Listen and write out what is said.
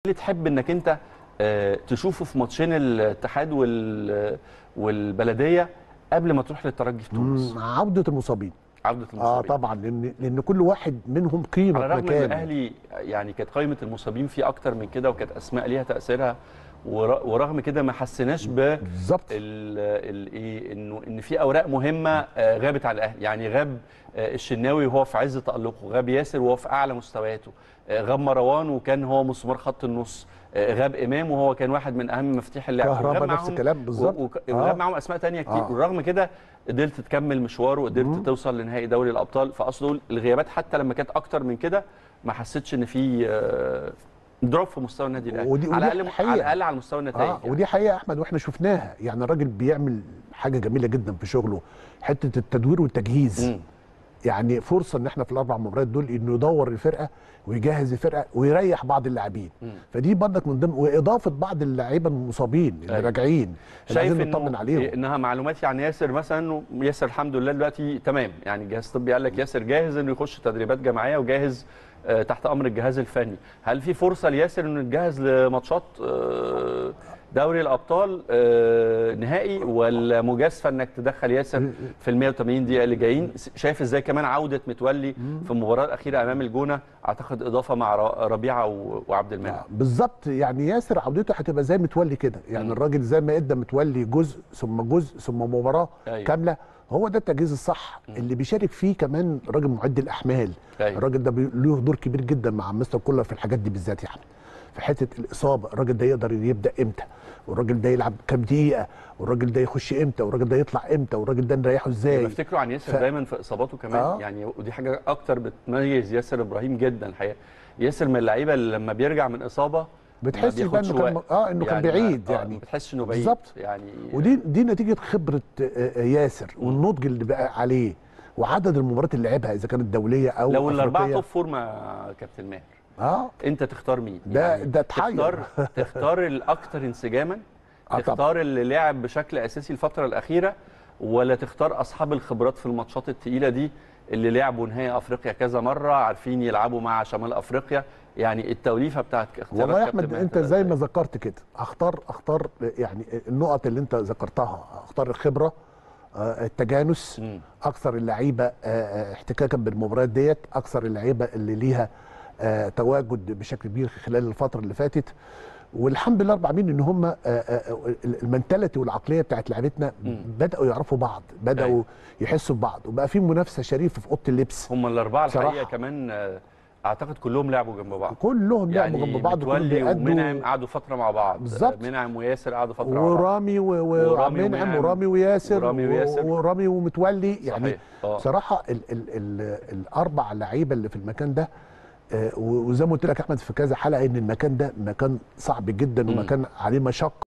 اللي تحب انك انت آه، تشوفه في ماتشين الاتحاد وال- والبلديه قبل ما تروح للترجي في تونس مم، عوده المصابين عوده اه المصابين طبعا لان لان كل واحد منهم قيمه على الرغم ان مكان الاهلي يعني كانت قائمه المصابين فيه اكتر من كده وكانت اسماء ليها تاثيرها ور- ورغم كده ما حسيناش ب بالظبط ال- ال- ايه انه ان في اوراق مهمه آه، غابت على الاهلي يعني غاب آه، الشناوي وهو في عز تالقه غاب ياسر وهو في اعلى مستوياته آه، غاب مروان وكان هو مسمار خط النص آه، غاب امام وهو كان واحد من اهم مفاتيح اللعب كهربا وغاب نفس معاهم- الكلام بالظبط. و- وك- آه. وغاب معاهم اسماء تانية كتير آه. ورغم كده قدرت تكمل مشوار وقدرت توصل لنهائي دوري الابطال فاقصد اقول الغيابات حتى لما كانت اكتر من كده ما حسيتش ان في آه، دروب في مستوى النادي الاهلي ودي- على ودي الاقل حقيقة. على الاقل على مستوى النتائج اه ودي حقيقه يا احمد واحنا شفناها يعني الراجل بيعمل حاجه جميله جدا في شغله حته التدوير والتجهيز مم. يعني فرصه ان احنا في الاربع مباريات دول انه يدور الفرقه ويجهز الفرقه ويريح بعض اللاعبين مم. فدي برضك من ضمن واضافه بعض اللعيبه المصابين اللي أيوة. راجعين اللي شايف عايزين نطمن انه عليهم انها معلوماتي عن ياسر مثلا انه ياسر الحمد لله دلوقتي تمام يعني الجهاز الطبي قال لك ياسر جاهز انه يخش تدريبات جماعيه وجاهز آه، تحت امر الجهاز الفني هل في فرصه لياسر انه يتجهز لماتشات آه، دوري الابطال آه، نهائي ولا مجازفه انك تدخل ياسر في ال 180 دقيقه اللي جايين شايف ازاي كمان عوده متولي في المباراه الاخيره امام الجونه اعتقد اضافه مع ر- ربيعه و- وعبد المنعم بالظبط يعني ياسر عودته هتبقى زي متولي كده يعني مم. الراجل زي ما ادى متولي جزء ثم جزء ثم مباراه أيوة. كامله هو ده التجهيز الصح اللي بيشارك فيه كمان راجل معد الاحمال أيوة. الراجل ده بي- له دور كبير جدا مع مستر كولر في الحاجات دي بالذات يعني في حته الاصابه الراجل ده يقدر يبدا امتى والراجل ده يلعب كام دقيقه والراجل ده يخش امتى والراجل ده يطلع امتى والراجل ده نريحه ازاي بفتكره عن ياسر ف- دايما في اصاباته كمان آه. يعني ودي حاجه اكتر بتميز ياسر ابراهيم جدا الحقيقه ياسر من اللعيبه اللي لما بيرجع من اصابه ما بتحس بقى بياخدش انه كان وقت. اه انه كان ما- بعيد آه، يعني ما بتحسش انه بعيد بالظبط. يعني ودي دي نتيجه خبره آه، آه، ياسر والنضج اللي بقى عليه وعدد المباريات اللي لعبها اذا كانت دوليه او لو الاربعه أفريقية. توب فورم يا كابتن ماهر اه انت تختار مين ده- ده تحير. تختار تختار الاكثر انسجاما آه، تختار اللي لعب بشكل اساسي الفتره الاخيره ولا تختار اصحاب الخبرات في الماتشات الثقيله دي اللي لعبوا نهائي افريقيا كذا مره عارفين يلعبوا مع شمال افريقيا يعني التوليفه بتاعت اختيارات والله يا كابتن احمد ماهر انت تبقى زي إزاي؟ ما ذكرت كده اختار اختار يعني النقط اللي انت ذكرتها اختار الخبره آه، التجانس مم. اكثر اللعيبه آه، آه، احتكاكا بالمباريات ديت اكثر اللعيبه اللي ليها آه، تواجد بشكل كبير خلال الفتره اللي فاتت والحمد لله رب العالمين ان هم آه، آه، المنتاليتي والعقليه بتاعت لعيبتنا مم. بداوا يعرفوا بعض بداوا أيوة. يحسوا ببعض وبقى في منافسه شريفه في اوضه اللبس هم الاربعه بصراحة. الحقيقه كمان آه، اعتقد كلهم لعبوا جنب بعض كلهم لعبوا يعني جنب بعض وكلهم متولي ومنعم بيأدوا قعدوا فتره مع بعض بالظبط. منعم وياسر قعدوا فتره مع بعض ورامي و- و- ورامي وعبد المنعم ومنعم. ورامي وياسر ورامي و- وياسر. ورامي ومتولي يعني صحيح. آه. بصراحه ال ال ال الاربع لعيبه اللي في المكان ده آه، و- وزي ما قلت لك يا احمد في كذا حلقه ان المكان ده مكان صعب جدا مم. ومكان عليه مشقه